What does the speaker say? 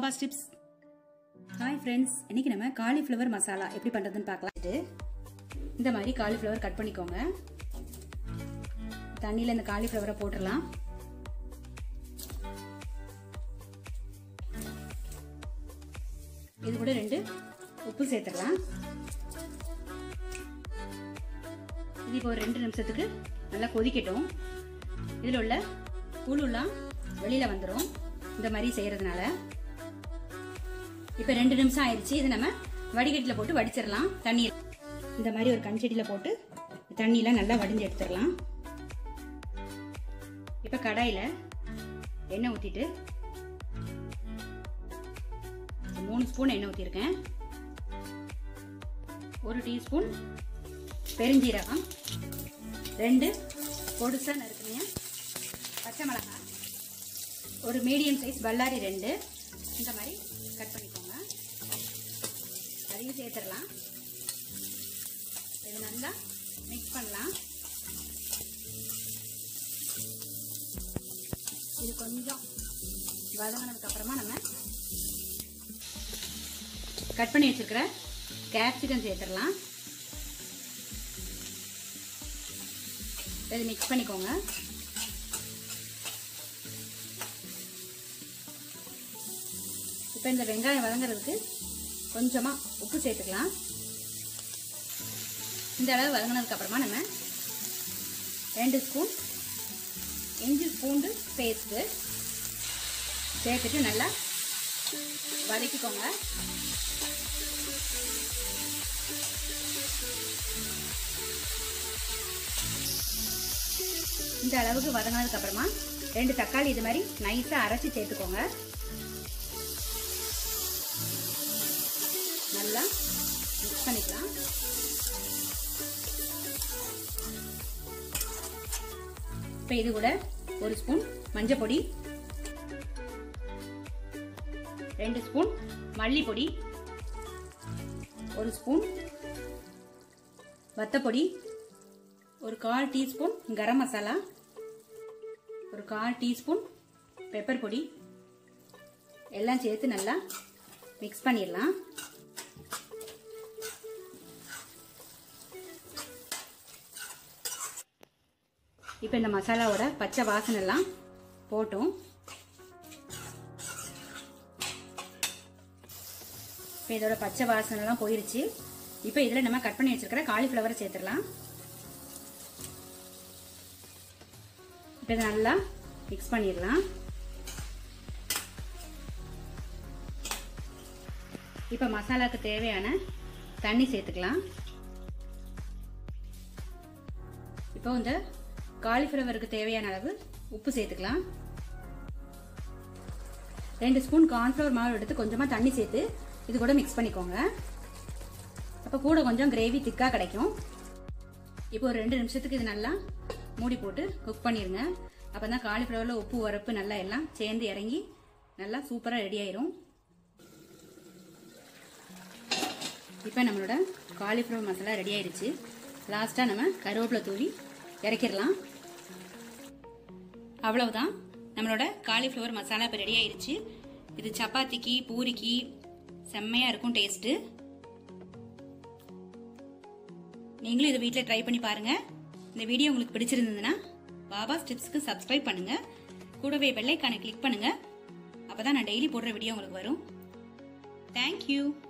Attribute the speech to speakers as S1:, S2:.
S1: tips hi friends இன்னைக்கு நம்ம cauliflower masala எப்படி பண்ணுறதுன்னு பார்க்கலாம் இது இந்த மாதிரி காலிஃப்ளவர் கட் பண்ணிக்கோங்க தண்ணியில் இந்த காலிஃப்ளவரை போட்டுடலாம் இது கூட ரெண்டு உப்பு சேர்த்துடலாம் இது இப்போ ஒரு ரெண்டு நிமிஷத்துக்கு நல்லா கொதிக்கட்டும் இதில் உள்ள புழுலாம் வெளியில் வந்துடும் இந்த மாதிரி செய்கிறதுனால இப்போ ரெண்டு நிமிஷம் ஆயிடுச்சு இதை நம்ம வடிகட்டியில் போட்டு வடிச்சிடலாம் தண்ணியில் இந்த மாதிரி ஒரு கண்செடியில் போட்டு தண்ணியெலாம் நல்லா வடிஞ்சு எடுத்துடலாம் இப்போ கடாயில் எண்ணெய் ஊற்றிட்டு மூணு ஸ்பூன் எண்ணெய் ஊற்றிருக்கேன் ஒரு டீஸ்பூன் பெருஞ்சீரகம் ரெண்டு பொடுசா நறுக்குனிய பச்சை மிளகாய் ஒரு மீடியம் சைஸ் பல்லாரி ரெண்டு இந்த மாதிரி கட் பண்ணிக்கோங்க அதையும் சேர்த்துடலாம் இது நல்லா மிக்ஸ் பண்ணலாம் இது கொஞ்சம் வதங்கினதுக்கு அப்புறமா நம்ம கட் பண்ணி வச்சிருக்கிற கேப்சிகம் சேர்த்துடலாம் இது மிக்ஸ் பண்ணிக்கோங்க இப்போ இந்த வெங்காயம் வதங்குறதுக்கு கொஞ்சமாக உப்பு சேர்த்துக்கலாம் இந்த அளவு வதங்கினதுக்கு அப்புறமா நம்ம ரெண்டு ஸ்பூன் இஞ்சி பூண்டு பேஸ்ட்டு சேர்த்துட்டு நல்லா வதக்கிக்கோங்க இந்த அளவுக்கு வதங்கினதுக்கு அப்புறமா ரெண்டு தக்காளி இது மாதிரி நைஸா அரைச்சி சேர்த்துக்கோங்க நல்லா மிக்ஸ் பண்ணிக்கலாம் இப்போ இது கூட ஒரு ஸ்பூன் மஞ்சள் பொடி ரெண்டு ஸ்பூன் மல்லிப்பொடி ஒரு ஸ்பூன் வத்தப்பொடி ஒரு கால் டீஸ்பூன் கரம் மசாலா ஒரு கால் டீஸ்பூன் பெப்பர் பொடி எல்லாம் சேர்த்து நல்லா மிக்ஸ் பண்ணிடலாம் இப்போ இந்த மசாலாவோட பச்சை வாசனை எல்லாம் போட்டும் இப்போ இதோட பச்சை வாசனைலாம் போயிருச்சு இப்போ இதில் நம்ம கட் பண்ணி வச்சிருக்கிற காலிஃப்ளவரை சேர்த்துடலாம் இப்போ இதை நல்லா மிக்ஸ் பண்ணிடலாம் இப்போ மசாலாவுக்கு தேவையான தண்ணி சேர்த்துக்கலாம் இப்போ இந்த காலிஃப்ளவருக்கு தேவையான அளவு உப்பு சேர்த்துக்கலாம் ரெண்டு ஸ்பூன் கார்ன்ஃப்ளவர் மாவு எடுத்து கொஞ்சமாக தண்ணி சேர்த்து இது கூட மிக்ஸ் பண்ணிக்கோங்க அப்போ கூட கொஞ்சம் கிரேவி திக்காக கிடைக்கும் இப்போ ஒரு ரெண்டு நிமிஷத்துக்கு இது நல்லா மூடி போட்டு குக் பண்ணிடுங்க அப்போ தான் காலிஃப்ளவரில் உப்பு உரப்பு நல்லா எல்லாம் சேர்ந்து இறங்கி நல்லா சூப்பராக ரெடி ஆயிரும் இப்போ நம்மளோட காலிஃப்ளவர் மசாலா ரெடி ஆயிடுச்சு லாஸ்ட்டாக நம்ம கருவேப்பிலை தூவி இறக்கிடலாம் அவ்வளவுதான் நம்மளோட காலிஃப்ளவர் மசாலா இப்போ ரெடி ஆயிடுச்சு இது சப்பாத்திக்கு பூரிக்கு செம்மையாக இருக்கும் டேஸ்ட்டு நீங்களும் இதை வீட்டில் ட்ரை பண்ணி பாருங்க இந்த வீடியோ உங்களுக்கு பிடிச்சிருந்ததுன்னா பாபா ஸ்டிப்ஸ்க்கு சப்ஸ்கிரைப் பண்ணுங்க கூடவே பெல்லைக்கான கிளிக் பண்ணுங்க அப்பதான் நான் டெய்லி போடுற வீடியோ உங்களுக்கு வரும் தேங்க்யூ